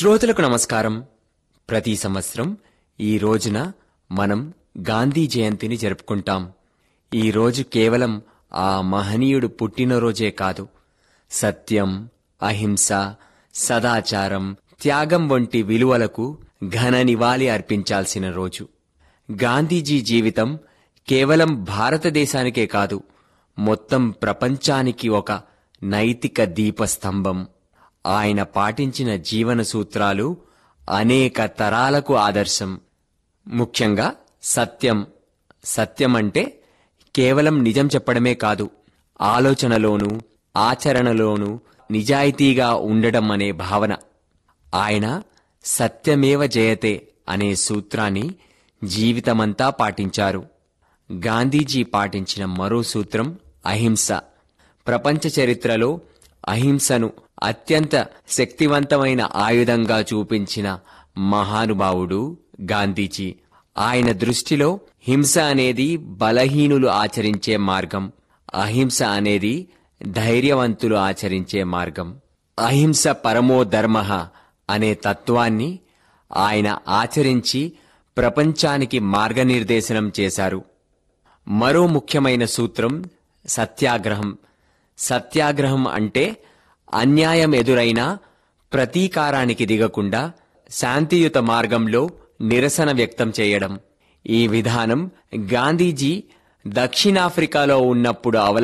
శ్రోతలకు నమస్కారం ప్రతి సంవత్సరం ఈ రోజున మనం గాంధీ జయంతిని జరుపుకుంటాం ఈ రోజు కేవలం ఆ మహనీయుడు పుట్టినరోజే కాదు సత్యం అహింస సదాచారం త్యాగం వంటి విలువలకు ఘన నివాళి అర్పించాల్సిన రోజు గాంధీజీ జీవితం కేవలం భారతదేశానికే కాదు మొత్తం ప్రపంచానికి ఒక నైతిక దీపస్తంభం ఆయన పాటించిన జీవన సూత్రాలు అనేక తరాలకు ఆదర్శం ముఖ్యంగా సత్యం సత్యం అంటే కేవలం నిజం చెప్పడమే కాదు ఆలోచనలోనూ ఆచరణలోనూ నిజాయితీగా ఉండడం అనే భావన ఆయన సత్యమేవ జయతే అనే సూత్రాన్ని జీవితమంతా పాటించారు గాంధీజీ పాటించిన మరో సూత్రం అహింస ప్రపంచ చరిత్రలో అహింసను అత్యంత శక్తివంతమైన ఆయుధంగా చూపించిన మహానుభావుడు గాంధీజీ ఆయన దృష్టిలో హింస అనేది బలహీనులు ఆచరించే మార్గం అహింస అనేది ధైర్యవంతులు ఆచరించే మార్గం అహింస పరమో ధర్మ అనే తత్వాన్ని ఆయన ఆచరించి ప్రపంచానికి మార్గనిర్దేశనం చేశారు మరో ముఖ్యమైన సూత్రం సత్యాగ్రహం సత్యాగ్రహం అంటే అన్యాయం ఎదురైనా ప్రతీకారానికి దిగకుండా శాంతియుత మార్గంలో నిరసన వ్యక్తం చేయడం ఈ విధానం గాంధీజీ దక్షిణాఫ్రికాలో ఉన్నప్పుడు అవల